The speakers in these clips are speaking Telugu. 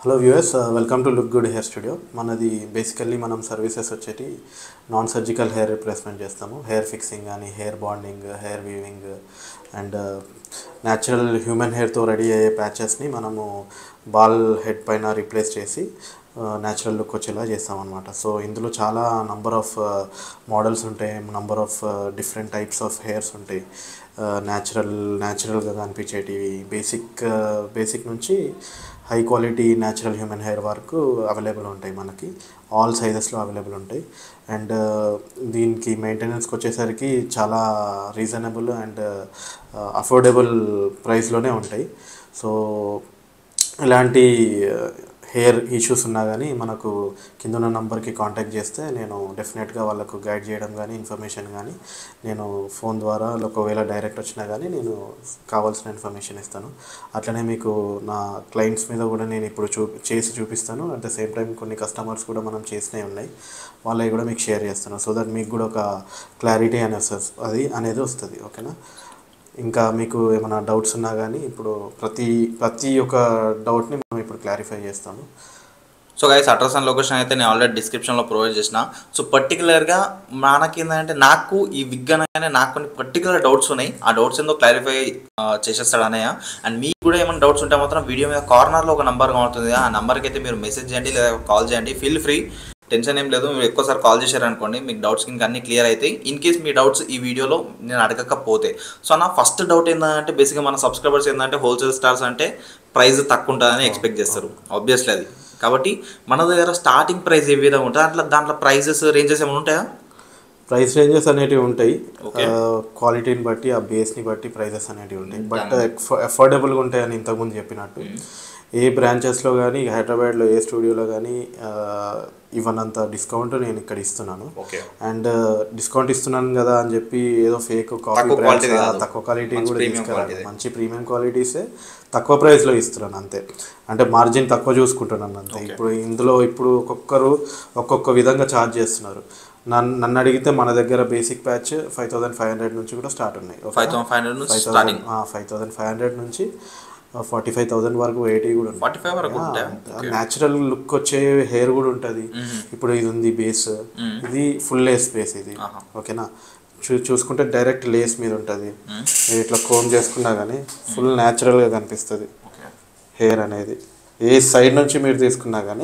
Hello viewers welcome to look good hair studio మనది బేసికల్లీ మనం సర్వీసెస్ వచ్చేటి నాన్ సర్జికల్ హెయిర్ రిప్లేస్మెంట్ చేస్తాము హెయిర్ ఫిక్సింగ్ కానీ hair bonding hair weaving and natural human హెయిర్తో రెడీ అయ్యే ప్యాచెస్ని మనము బాల్ హెడ్ పైన రీప్లేస్ చేసి న్యాచురల్ లుక్ వచ్చేలా చేస్తామన్నమాట సో ఇందులో చాలా నంబర్ ఆఫ్ మోడల్స్ ఉంటాయి number of different types of hairs ఉంటాయి న్యాచురల్ న్యాచురల్గా కనిపించేటివి బేసిక్ బేసిక్ నుంచి high quality natural human hair వరకు అవైలబుల్ ఉంటాయి మనకి ఆల్ సైజెస్లో అవైలబుల్ ఉంటాయి అండ్ దీనికి మెయింటెనెన్స్కి వచ్చేసరికి చాలా రీజనబుల్ అండ్ అఫోర్డబుల్ ప్రైస్లోనే ఉంటాయి సో ఇలాంటి హెయిర్ ఇష్యూస్ ఉన్నా కానీ మనకు కింద ఉన్న నంబర్కి కాంటాక్ట్ చేస్తే నేను డెఫినెట్గా వాళ్ళకు గైడ్ చేయడం కానీ ఇన్ఫర్మేషన్ కానీ నేను ఫోన్ ద్వారా ఒకవేళ డైరెక్ట్ వచ్చినా కానీ నేను కావాల్సిన ఇన్ఫర్మేషన్ ఇస్తాను అట్లనే మీకు నా క్లయింట్స్ మీద కూడా నేను ఇప్పుడు చూ చేసి చూపిస్తాను అట్ ద సేమ్ టైం కొన్ని కస్టమర్స్ కూడా మనం చేసినవి ఉన్నాయి వాళ్ళవి కూడా మీకు షేర్ చేస్తాను సో దట్ మీకు కూడా ఒక క్లారిటీ అనేది వస్తుంది అది అనేది వస్తుంది ఓకేనా ఇంకా మీకు ఏమైనా డౌట్స్ ఉన్నా కానీ ఇప్పుడు ప్రతి ప్రతి ఒక్క డౌట్ని మనం ఇప్పుడు క్లారిఫై చేస్తాము so guys address and location అయితే నేను ఆల్రెడీ డిస్క్రిప్షన్లో ప్రొవైడ్ చేసిన సో పర్టికులర్గా మనకి ఏంటంటే నాకు ఈ విగ్ అనగానే నాకు కొన్ని పర్టికులర్ డౌట్స్ ఉన్నాయి ఆ డౌట్స్ ఏందో క్లారిఫై చేసేస్తాడు అన్నయ్య అండ్ మీకు కూడా ఏమైనా డౌట్స్ ఉంటే మాత్రం వీడియో మీద కార్నర్లో ఒక నెంబర్ కనుతుంది ఆ నెంబర్కి అయితే మీరు మెసేజ్ చేయండి లేదా కాల్ చేయండి ఫీల్ ఫ్రీ టెన్షన్ ఏం లేదు మీరు ఎక్కువసారి కాల్ చేశారనుకోండి మీకు డౌట్స్ ఇంకా అన్ని క్లియర్ అవుతాయి ఇన్ కేస్ మీ డౌట్స్ ఈ వీడియోలో నేను అడగకపోతే సో నా ఫస్ట్ డౌట్ ఏంటంటే బేసిక్గా మన సబ్స్క్రైబర్స్ ఏంటంటే హోల్సేల్ స్టార్స్ అంటే ప్రైస్ తక్కువ ఉంటుందని ఎక్స్పెక్ట్ చేస్తారు ఆబ్వియస్లీ అది కాబట్టి మన దగ్గర స్టార్టింగ్ ప్రైస్ ఏ విధంగా ఉంటుంది అట్లా దాంట్లో ప్రైజెస్ రేంజెస్ ఏమైనా ఉంటాయా ప్రైస్ రేంజెస్ అనేటివి ఉంటాయి Okay. క్వాలిటీని బట్టి ఆ బేస్ని బట్టి ప్రైజెస్ అనేటివి ఉంటాయి బట్ అఫోర్డబుల్గా ఉంటాయని ఇంతకుముందు చెప్పినట్టు ఏ బ్రాంచెస్లో కానీ హైదరాబాద్లో ఏ స్టూడియోలో కానీ ఇవ్వనంత డిస్కౌంట్ నేను ఇక్కడ ఇస్తున్నాను ఓకే అండ్ డిస్కౌంట్ ఇస్తున్నాను కదా అని చెప్పి ఏదో ఫేక్ కాపీ తక్కువ బ్రాండ్స్ quality కాదు. తక్కువ క్వాలిటీ మంచి కూడా premium తీసుకురాలి quality. మంచి ప్రీమియం క్వాలిటీసే తక్కువ ప్రైస్లో ఇస్తున్నాను అంతే అంటే మార్జిన్ తక్కువ చూసుకుంటున్నాను అంతే ఇప్పుడు ఇందులో ఇప్పుడు ఒక్కొక్కరు ఒక్కొక్క విధంగా ఛార్జ్ చేస్తున్నారు నన్ను నన్ను అడిగితే మన దగ్గర basic patch five thousand five hundred నుంచి కూడా స్టార్ట్ ఉన్నాయి ఫైవ్ థౌసండ్ ఫైవ్ హండ్రెడ్ నుంచి five starting thousand five thousand five hundred నుంచి ఫార్టీ ఫైవ్ థౌసండ్ వరకు ఎయిటీ కూడా ఉన్నాయి ఫార్టీ ఫైవ్ వరకు ఉంటాయా న్యాచురల్ లుక్ వచ్చే హెయిర్ కూడా ఉంటుంది ఇప్పుడు ఇది ఉంది బేస్ ఇది ఫుల్ లేస్ బేస్ ఇది ఓకేనా చూ చూసుకుంటే డైరెక్ట్ లేస్ మీద ఉంటుంది మీరు ఇట్లా కోమ్ చేసుకున్నా కానీ ఫుల్ న్యాచురల్గా కనిపిస్తుంది ఓకే హెయిర్ అనేది ఏ సైడ్ నుంచి మీరు తీసుకున్నా కానీ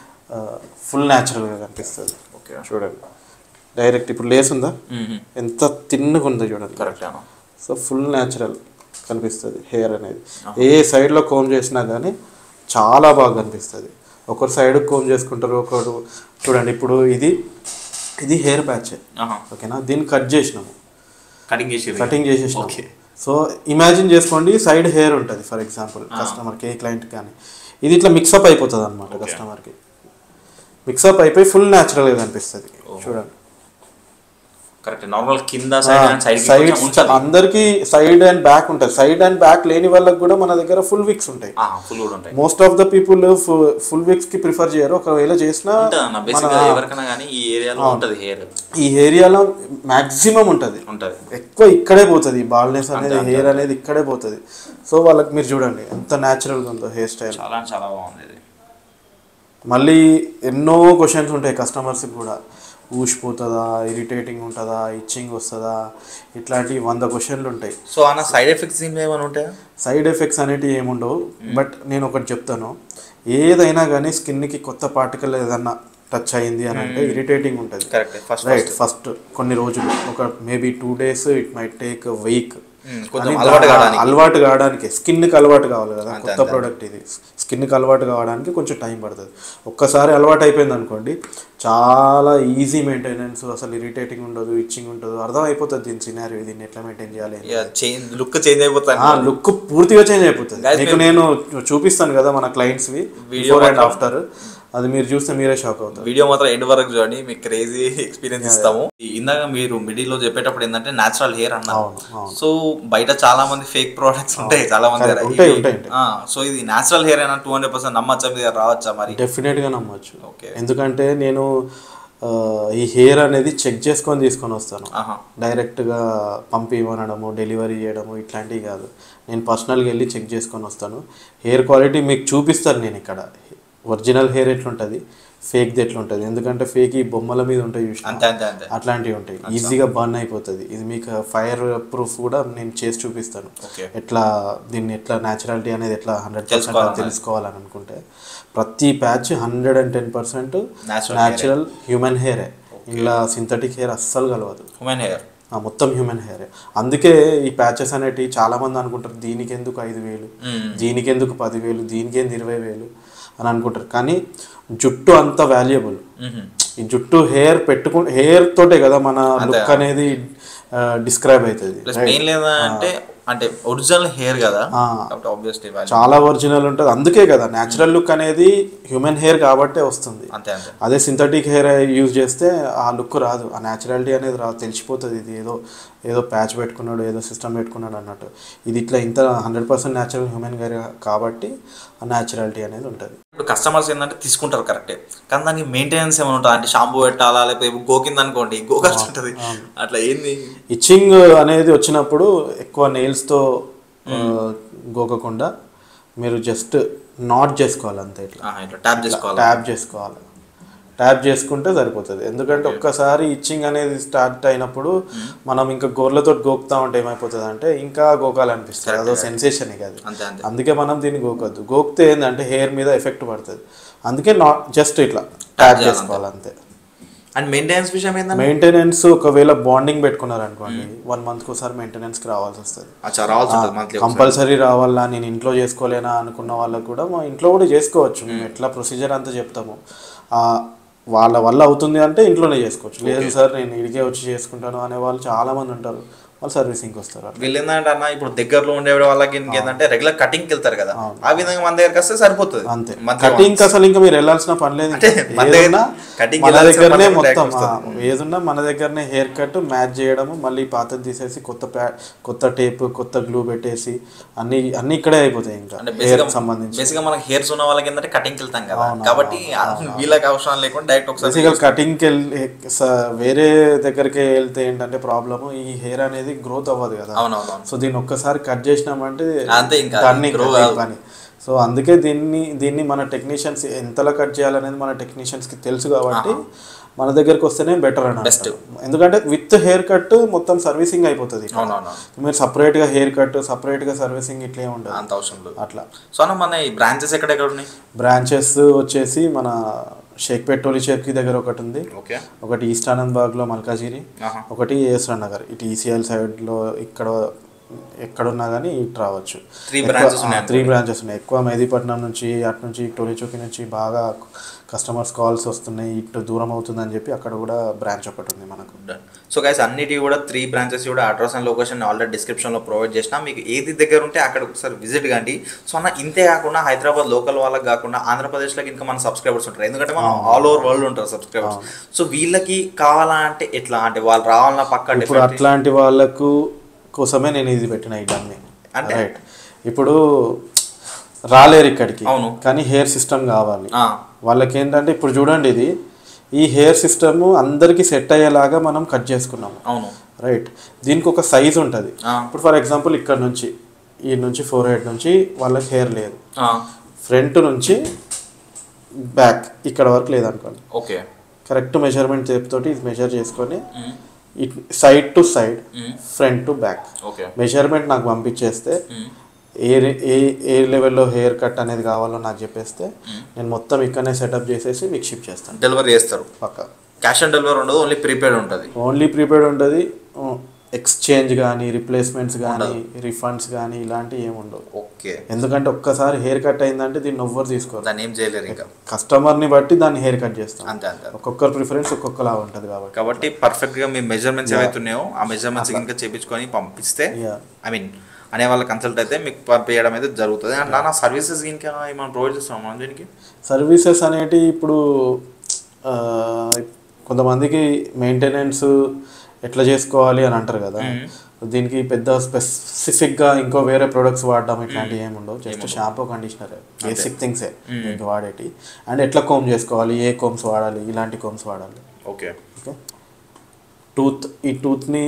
ఫుల్ న్యాచురల్గా కనిపిస్తుంది ఓకే చూడండి డైరెక్ట్ ఇప్పుడు లేస్ ఉందా ఎంత తిన్నగా ఉందో చూడండి కరెక్ట్ అన్న సో ఫుల్ న్యాచురల్ కనిపిస్తుంది హెయిర్ అనేది ఏ సైడ్లో కోమ్ చేసినా కానీ చాలా బాగా కనిపిస్తుంది ఒకరు సైడ్ కోమ్ చేసుకుంటారు ఒకరు చూడండి ఇప్పుడు ఇది ఇది హెయిర్ ప్యాచ్ ఓకేనా దీన్ని కట్ చేసినాము కటింగ్ చేసి కటింగ్ చేసేసినాము Okay. సో ఇమాజిన్ చేసుకోండి సైడ్ హెయిర్ ఉంటుంది ఫర్ ఎగ్జాంపుల్ కస్టమర్కి ఏ క్లయింట్ కానీ ఇది ఇట్లా మిక్సప్ అయిపోతుంది అనమాట కస్టమర్కి మిక్సప్ అయిపోయి ఫుల్ న్యాచురల్గా కనిపిస్తుంది చూడండి కరెక్ట్ నార్మల్ కింద సైడ్ అండ్ సైడ్ సైడ్ అందరికి సైడ్ అండ్ బ్యాక్ ఉంటుంది సైడ్ అండ్ బ్యాక్ లేని వాళ్ళకి కూడా మన దగ్గర ఫుల్ విక్స్ ఉంటాయి ఫుల్ కూడా ఉంటాయి most of the people full wigs కి ప్రిఫర్ చేయరు ఒకవేళ చేసినా ఉంటుంది అన్న బేసిక్ ఎవరికైనా కానీ ఈ ఏరియాలో ఉంటుంది హెయిర్ ఈ ఏరియాలో మాక్సిమం ఉంటుంది ఉంటుంది ఎక్కువ ఇక్కడే పోతుంది బాల్నెస్ అనేది హెయిర్ అనేది ఇక్కడే పోతుంది సో వాళ్ళకి మీరు చూడండి ఎంత న్యాచురల్గా ఉందో హెయిర్ స్టైల్ చాలా అంటే చాలా బాగుంది ఇది మళ్ళీ ఎన్నో క్వశ్చన్స్ ఉంటాయి కస్టమర్స్కి కూడా ఊసిపోతుందా ఇరిటేటింగ్ ఉంటుందా ఇచ్చింగ్ వస్తుందా ఇట్లాంటి వంద క్వశ్చన్లు ఉంటాయి సో అన్న సైడ్ ఎఫెక్ట్స్ ఏమైనా ఉంటాయా సైడ్ ఎఫెక్ట్స్ అనేటివి ఏముండవు బట్ నేను ఒకటి చెప్తాను ఏదైనా కానీ స్కిన్కి కొత్త పార్టికల్ ఏదన్నా టచ్ అయింది అని అంటే ఇరిటేటింగ్ ఉంటుంది కరెక్ట్ ఫస్ట్ రైట్ ఫస్ట్ కొన్ని రోజులు ఒక maybe two days it might take week కొంచెం అలవాటు కావడానికి అలవాటు కావడానికి స్కిన్కి అలవాటు కావాలి కదా కొత్త ప్రోడక్ట్ ఇది స్కిన్కి అలవాటు కావడానికి కొంచెం టైం పడుతుంది ఒక్కసారి అలవాటు అయిపోయింది అనుకోండి చాలా ఈజీ మెయింటెనెన్స్ అసలు ఇరిటేటింగ్ ఉండదు ఇచ్చింగ్ ఉండదు అర్థం అయిపోతుంది దీని సినారీ దీన్ని ఎట్లా మెయింటైన్ చేయాలి అని. చేంజ్ లుక్ చేంజ్ అయిపోతుంది ఆ లుక్ పూర్తిగా చేంజ్ అయిపోతుంది మీకు నేను చూపిస్తాను కదా మన క్లయింట్స్వి బిఫోర్ అండ్ ఆఫ్టర్ అది మీరు చూస్తే మీరే షాక్ అవుతారు వీడియో మాత్రం ఎండ్ వరకు చూడండి మీకు క్రేజీ ఎక్స్పీరియన్స్ ఇస్తాము ఇందాక మీరు మిడిల్ లో చెప్పేటప్పుడు ఏంటంటే నేచురల్ హెయిర్ అన్నారు అవును అవును సో బయట చాలా మంది ఫేక్ ప్రోడక్ట్స్ ఉంటాయి చాలా మంది దగ్గర. ఉంటాయి, ఇవి- ఉంటాయి, ఉంటాయి. ఆ, సో ఇది నేచురల్ హెయిర్ అయినా టూ హండ్రెడ్ పర్సెంట్ నమ్మచ్చా మీ దగ్గర రావచ్చా మరి డెఫినెట్గా నమ్మొచ్చు ఓకే ఎందుకంటే నేను ఆ, ఈ హెయిర్ అనేది చెక్ చేసుకొని తీసుకొని వస్తాను ఆహా డైరెక్ట్గా పంపి ఇవ్వనడము డెలివరీ చేయడము ఇట్లాంటివి కాదు నేను పర్సనల్గా వెళ్ళి చెక్ చేసుకొని వస్తాను హెయిర్ క్వాలిటీ మీకు చూపిస్తాను నేను ఇక్కడ ఒరిజినల్ హెయిర్ ఎట్లుంటుంది ఫేక్ది ఎట్లుంటుంది ఎందుకంటే ఫేక్ ఈ బొమ్మల మీద ఉంటాయి చూసిన అంతే అంతే అంతే అట్లాంటివి ఉంటాయి ఈజీగా బర్న్ అయిపోతుంది ఇది మీకు ఫైర్ ప్రూఫ్ కూడా నేను చేసి చూపిస్తాను ఓకే ఎట్లా దీన్ని ఎట్లా న్యాచురాలిటీ అనేది ఎట్లా హండ్రెడ్ తెలుసుకోవాలన్నది. పర్సెంట్ తెలుసుకోవాలని అనుకుంటే ప్రతి patch hundred and ten percent Natural natural human హెయిరే ఇలా సింథటిక్ హెయిర్ అస్సలు కలవదు హ్యూమన్ హెయిర్ ఆ, మొత్తం హ్యూమన్ హెయిర్ అందుకే ఈ ప్యాచెస్ అనేటివి చాలా మంది అనుకుంటారు దీనికి ఎందుకు ఐదు వేలు దీనికి ఎందుకు పదివేలు దీనికి ఎందుకు ఇరవై వేలు అని అనుకుంటారు కానీ జుట్టు అంత వాల్యుయబుల్ ఈ జుట్టు హెయిర్ పెట్టుకు హెయిర్ తోటే కదా మన లుక్ అనేది డిస్క్రైబ్ అవుతుంది ప్లస్ మెయిన్ లేదా అంటే అంటే ఒరిజినల్ హెయిర్ కదా కాబట్టి ఆబ్వియస్లీ చాలా ఒరిజినల్ ఉంటుంది అందుకే కదా న్యాచురల్ లుక్ అనేది హ్యూమన్ హెయిర్ కాబట్టే వస్తుంది అంతే అంతే అదే సింథటిక్ హెయిర్ యూజ్ చేస్తే ఆ లుక్ రాదు ఆ న్యాచురాలిటీ అనేది రాదు తెలిసిపోతుంది ఇది ఏదో ఏదో ప్యాచ్ పెట్టుకున్నాడు ఏదో సిస్టమ్ పెట్టుకున్నాడు అన్నట్టు ఇది ఇట్లా ఇంత hundred percent natural human hair కాబట్టి ఆ న్యాచురాలిటీ అనేది ఉంటుంది ఇప్పుడు కస్టమర్స్ ఏంటంటే తీసుకుంటారు కరెక్టే కానీ దానికి మెయింటెనెన్స్ ఏమైనా ఉంటుంది అంటే షాంపూ పెట్టాలా లేకపోతే గోకింది అనుకోండి గోకాల్సి ఉంటుంది అట్లా ఏంది ఇచ్చింగ్ అనేది వచ్చినప్పుడు ఎక్కువ నెయిల్స్తో గోకకుండా మీరు జస్ట్ నాట్ చేసుకోవాలి అంతే ఇట్లా ఆహా, ఇట్లా ట్యాప్ చేసుకోవాలి ట్యాప్ చేసుకోవాలి ట్యాప్ చేసుకుంటే సరిపోతుంది ఎందుకంటే ఒక్కసారి ఇచ్చింగ్ అనేది స్టార్ట్ అయినప్పుడు మనం ఇంకా గోర్లతో గోకుతా ఉంటే ఏమైపోతుంది అంటే ఇంకా గోకాలనిపిస్తుంది అదో సెన్సేషన్ ఇక అది అంతే అంతే అందుకే మనం దీన్ని గోకొద్దు గోకితే ఏంటంటే హెయిర్ మీద ఎఫెక్ట్ పడుతుంది అందుకే నాట్ జస్ట్ ఇట్లా ట్యాప్ చేసుకోవాలి అంతే అండ్ మెయింటెనెన్స్ విషయం ఏంటంటే మెయింటెనెన్స్ ఒకవేళ బాండింగ్ పెట్టుకున్నారు అనుకోండి వన్ మంత్కి ఒకసారి మెయింటెనెన్స్కి రావాల్సి వస్తుంది అచ్చా రావాల్సి ఉంటుంది మంత్లీ కంపల్సరీ రావాలా నేను ఇంట్లో చేసుకోలేనా అనుకున్న వాళ్ళకు కూడా మా ఇంట్లో కూడా చేసుకోవచ్చు మేము ఎట్లా ప్రొసీజర్ అంతా చెప్తాము ఆ, వాళ్ళ వల్ల అవుతుంది అంటే ఇంట్లోనే చేసుకోవచ్చు లేదు సార్ నేను ఇడికే వచ్చి చేసుకుంటాను అనే వాళ్ళు చాలా మంది ఉంటారు వాళ్ళు సర్వీసింగ్కి వస్తారు అట్లా. వీళ్ళు ఏంటంటే అన్న ఇప్పుడు దగ్గరలో ఉండే వాళ్ళకి ఏంటంటే రెగ్యులర్ కటింగ్కి వెళ్తారు కదా ఆ విధంగా మన దగ్గరికి వస్తే సరిపోతుంది అంతే Monthly కటింగ్ అసలు ఇంకా మీరు వెళ్ళాల్సిన పని లేదు అంటే మన దగ్గర ఏదున్నా cutting మన వెళ్ళాల్సిన దగ్గరనే పని మొత్తం లేకుండా ఆ, ఏదున్నా మన దగ్గరనే హెయిర్ కట్ మ్యాచ్ చేయడము మళ్ళీ పాతది తీసేసి కొత్త ప్యా కొత్త టేప్ కొత్త గ్లూ పెట్టేసి అన్ని అన్ని ఇక్కడే అయిపోతాయి ఇంకా అంటే హెయిర్ బేసిక్గా సంబంధించి బేసిక్గా మనకి హెయిర్స్ ఉన్న వాళ్ళకి ఏంటంటే కటింగ్కి వెళ్తాం కదా కాబట్టి వీళ్ళకి అవసరం లేకుండా డైరెక్ట్ ఒకసారి బేసికల్ కటింగ్కి వెళ్ళి స- వేరే దగ్గరికి వెళ్తే ఏంటంటే ప్రాబ్లమ్ ఈ హెయిర్ అనేది గ్రోత్ అవ్వదు కదా అవునవును సో దీన్ని ఒక్కసారి కట్ చేసినామంటే అంతే ఇంకా దాన్ని grow ఇంకా కాదు. పని సో అందుకే దీన్ని దీన్ని మన టెక్నీషియన్స్ ఎంతలా కట్ చేయాలనేది మన టెక్నీషియన్స్కి తెలుసు కాబట్టి మన దగ్గరికి వస్తేనే బెటర్ అని అంటారు. ఎందుకంటే విత్ హెయిర్ కట్ మొత్తం సర్వీసింగ్ అయిపోతుంది ఇక్కడ. అవునవును మీరు సపరేట్గా హెయిర్ కట్ సపరేట్గా సర్వీసింగ్ ఇట్లే ఉండదు అంత అవసరం లేదు అట్లా సో అన్న మన ఈ బ్రాంచెస్ ఎక్కడెక్కడ ఉన్నాయి బ్రాంచెస్ వచ్చేసి మన షేక్పేట్ టోలీ చెర్కి దగ్గర ఒకటి ఉంది ఓకే ఒకటి ఈస్ట్ ఆనంద్ బాగ్లో మల్కాజిరి ఆహా. ఒకటి ఏస్రా నగర్ ఇటు ఈసీఎల్ సైడ్లో ఇక్కడ ఎక్కడున్నా కానీ ఇటు రావచ్చు Three branches ఉన్నాయి త్రీ బ్రాంచెస్ ఉన్నాయి ఎక్కువ మెహదీపట్నం నుంచి అటు నుంచి టోలీ చౌకి నుంచి బాగా కస్టమర్స్ కాల్స్ వస్తున్నాయి ఇటు దూరం అవుతుందని చెప్పి అక్కడ కూడా బ్రాంచ్ ఒకటి ఉంది మనకు సో గైస్ అన్నిటి కూడా త్రీ బ్రాంచెస్ కూడా అడ్రస్ అండ్ లొకేషన్ ఆల్రెడీ డిస్క్రిప్షన్లో ప్రొవైడ్ చేసిన మీకు ఏది దగ్గర ఉంటే అక్కడ ఒకసారి విజిట్ కండి సో అన్న ఇంతే కాకుండా హైదరాబాద్ లోకల్ వాళ్ళకి కాకుండా ఆంధ్రప్రదేశ్లోకి ఇంకా మన సబ్స్క్రైబర్స్ ఉంటారు ఎందుకంటే మనం ఆల్ ఓవర్ వరల్డ్ ఉంటారు సబ్స్క్రైబర్స్ సో వీళ్ళకి కావాలా అంటే ఎట్లా అంటే వాళ్ళు రావాలన్నా పక్క ఇప్పుడు అట్లాంటి వాళ్ళకు కోసమే నేను ఇది పెట్టిన ఇవన్నీ అంటే? రైట్ ఇప్పుడు రాలేరు ఇక్కడికి అవును. కానీ హెయిర్ సిస్టమ్ కావాలి ఆ, వాళ్ళకి ఏంటంటే ఇప్పుడు చూడండి ఇది ఈ హెయిర్ సిస్టమ్ అందరికీ సెట్ అయ్యేలాగా మనం కట్ చేసుకున్నాము అవును రైట్ దీనికి ఒక సైజ్ ఉంటుంది ఆ. ఇప్పుడు ఫర్ ఎగ్జాంపుల్ ఇక్కడ నుంచి ఈ నుంచి ఫోర్ హెడ్ నుంచి వాళ్ళకి హెయిర్ లేదు ఆ, ఫ్రంట్ నుంచి బ్యాక్ ఇక్కడ వరకు లేదనుకోండి ఓకే కరెక్ట్ మెజర్మెంట్ టేప్ తోటి ఇది మెజర్ చేసుకొని hmm, side to side hmm, front to back okay measurement నాకు పంపించేస్తే మ్, ఏ రే- ఏ ఏ లెవెల్లో హెయిర్ కట్ అనేది కావాలో నాకు చెప్పేస్తే నేను మొత్తం ఇక్కడనే సెటప్ చేసేసి మీకు షిప్ చేస్తాను డెలివరీ చేస్తారు పక్క క్యాష్ ఆన్ డెలివరీ ఉండదు ఓన్లీ ప్రీపెయిడ్ ఉంటుంది ఓన్లీ ప్రీపెయిడ్ ఉంటుంది ఎక్స్చేంజ్ కానీ రిప్లేస్మెంట్స్ కానీ రిఫండ్స్ కానీ ఇలాంటివి ఏమి ఉండవు ఓకే ఎందుకంటే ఒక్కసారి హెయిర్ కట్ అయిందంటే దీన్ని ఎవ్వరు తీసుకోరు దాన్ని ఏం చేయలేరు ఇంకా కస్టమర్ని బట్టి దాన్ని హెయిర్ కట్ చేస్తాం అంతే అంతే ఒక్కొక్కరు ప్రిఫరెన్స్ ఒక్కొక్కలా ఉంటుంది కాబట్టి కాబట్టి పర్ఫెక్ట్ గా మీ మెజర్మెంట్స్ ఏవైతున్నాయో ఆ మెజర్మెంట్స్ ఇంకా చేపించుకొని పంపిస్తే Yeah. ఐ మీన్ అనే వాళ్ళ కన్సల్ట్ అయితే మీకు పంపించడం అయితే జరుగుతుంది అండ్ నా సర్వీసెస్ ఇంకా ఏమైనా ప్రొవైడ్ చేస్తాం మనం దీనికి సర్వీసెస్ అనేటి ఇప్పుడు ఆ, కొంతమందికి మెయింటెనెన్స్ ఎట్లా చేసుకోవాలి అని అంటారు కదా దీనికి పెద్ద స్పెసిఫిక్గా ఇంకో వేరే ప్రొడక్ట్స్ వాడడం ఇట్లాంటివి ఏమి ఉండవు జస్ట్ షాంపూ కండిషనర్ బేసిక్ థింగ్సే దీనికి వాడేటి అండ్ ఎట్లా కోమ్ చేసుకోవాలి ఏ కోమ్స్ వాడాలి ఇలాంటి కోమ్స్ వాడాలి ఓకే ఓకే టూత్ ఈ టూత్ని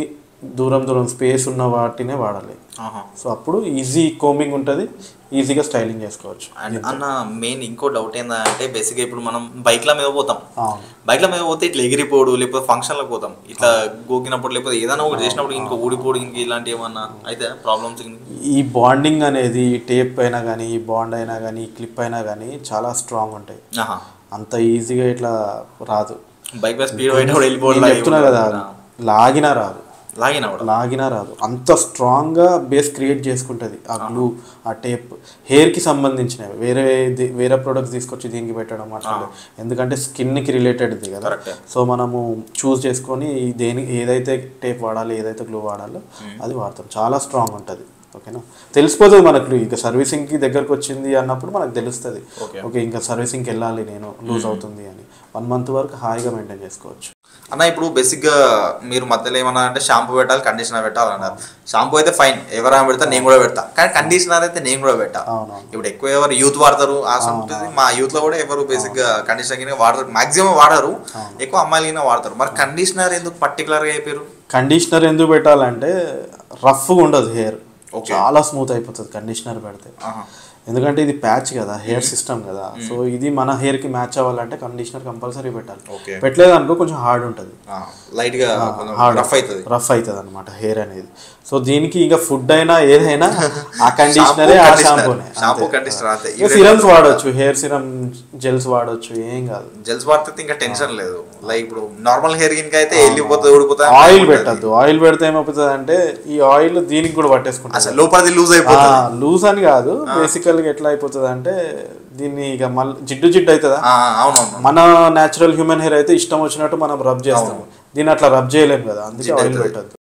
దూరం దూరం స్పేస్ ఉన్న వాటినే వాడాలి ఆహా. సో అప్పుడు ఈజీ కోమింగ్ ఉంటుంది ఈజీగా స్టైలింగ్ చేసుకోవచ్చు అండ్ అన్న మెయిన్ ఇంకో డౌట్ ఏంటంటే బేసిక్గా ఇప్పుడు మనం బైక్ల మీద పోతాం అవును బైక్ల మీద పోతే ఇట్లా ఎగిరిపోడు లేకపోతే ఫంక్షన్లకు పోతాం ఇట్లా గోకినప్పుడు లేకపోతే ఏదైనా ఒకటి చేసినప్పుడు ఇంకో ఊడిపోడు ఇంక ఇలాంటి ఏమన్నా అయితే ప్రాబ్లమ్స్ ఈ బాండింగ్ అనేది ఈ టేప్ అయినా కానీ ఈ బాండ్ అయినా కానీ ఈ క్లిప్ అయినా కానీ చాలా స్ట్రాంగ్ ఉంటాయి ఆహా అంత ఈజీగా ఇట్లా రాదు బైక్ మీద స్పీడ్ పోయినప్పుడు నేను చెప్తున్నా కదా లాగినా రాదు లాగిన కూడా లాగినా రాదు అంత స్ట్రాంగ్గా బేస్ క్రియేట్ చేసుకుంటుంది ఆ గ్లూ ఆ టేప్ హెయిర్కి సంబంధించినవి వేరే ది- వేరే ప్రొడక్ట్స్ తీసుకొచ్చి దీనికి పెట్టడం అట్లా లేదు. ఎందుకంటే స్కిన్కి రిలేటెడ్ది కదా Correct. సో మనము చూస్ చేసుకొని ఈ దేని ఏదైతే టేప్ వాడాలి ఏదైతే గ్లూ వాడాలో అది వాడతాం చాలా స్ట్రాంగ్ ఉంటుంది ఓకేనా తెలిసిపోతుంది మనకు ఇక సర్వీసింగ్కి దగ్గరకు వచ్చింది అన్నప్పుడు మనకు తెలుస్తుంది Okay. ఓకే ఇంకా సర్వీసింగ్కి వెళ్ళాలి నేను లూజ్ అవుతుంది అని వన్ మంత్ వరకు హాయిగా మెయింటైన్ చేసుకోవచ్చు అన్న ఇప్పుడు బేసిక్గా మీరు మధ్యలో ఏమన్నా అంటే షాంపూ పెట్టాలి కండిషనర్ పెట్టాలి అన్నారు షాంపూ అయితే ఫైన్ ఎవరైనా పెడతా నేను కూడా పెడతా కానీ కండిషనర్ అయితే నేను కూడా పెట్టా అవునవును ఇప్పుడు ఎక్కువ ఎవరు యూత్ వాడతారు ఆ ఉంటుంది మా యూత్ లో కూడా ఎవరు బేసిక్ గా కండిషనర్ కింద వాడతారు మాక్సిమం వాడరు ఎక్కువ అమ్మాయిలు కింద వాడతారు మరి కండిషనర్ ఎందుకు పర్టికులర్ గా అయిపోయారు కండిషనర్ ఎందుకు పెట్టాలంటే రఫ్గా ఉండదు హెయిర్ Okay. చాలా స్మూత్ అయిపోతుంది కండిషనర్ పెడితే ఆహా. ఎందుకంటే ఇది ప్యాచ్ కదా హెయిర్ సిస్టమ్ కదా సో ఇది మన హెయిర్ కి మ్యాచ్ అవ్వాలంటే కండిషనర్ కంపల్సరీ పెట్టాలి Okay. పెట్టలేదు అనుకో కొంచెం హార్డ్ ఉంటుంది ఆ, లైట్ గా కొంచెం హార్డ్ రఫ్ అవుతుంది రఫ్ అవుతుంది అనమాట హెయిర్ అనేది సో దీనికి ఇంకా ఫుడ్ అయినా ఏదైనా ఆ కండిషనరే ఆ షాంపూనే షాంపూ కండిషనర్ అంతే సిరమ్స్ వాడొచ్చు హెయిర్ సిరమ్ జెల్స్ వాడొచ్చు ఏం కాదు జెల్స్ వాడితే ఇంకా టెన్షన్ లేదు లైక్ ఇప్పుడు నార్మల్ హెయిర్ కింద అయితే వెళ్ళిపోతుంది ఊడిపోతుంది ఆయిల్ పెట్టద్దు ఆయిల్ పెడితే ఏమవుతుంది అంటే ఈ ఆయిల్ దీనికి కూడా పట్టేసుకుంటుంది అసలు లోపలిది లూజ్ అయిపోతుంది లూజ్ అని కాదు బేసికల్ గా ఎట్లా అయిపోతుంది అంటే దీన్ని ఇక మళ్ళీ జిడ్డు జిడ్డు అవుతుందా ఆ, అవునవును మన న్యాచురల్ హ్యూమన్ హెయిర్ అయితే ఇష్టం వచ్చినట్టు మనం రబ్ చేస్తాము దీన్ని అట్లా రబ్ చేయలేము కదా అందుకే ఆయిల్ పెట్టద్దు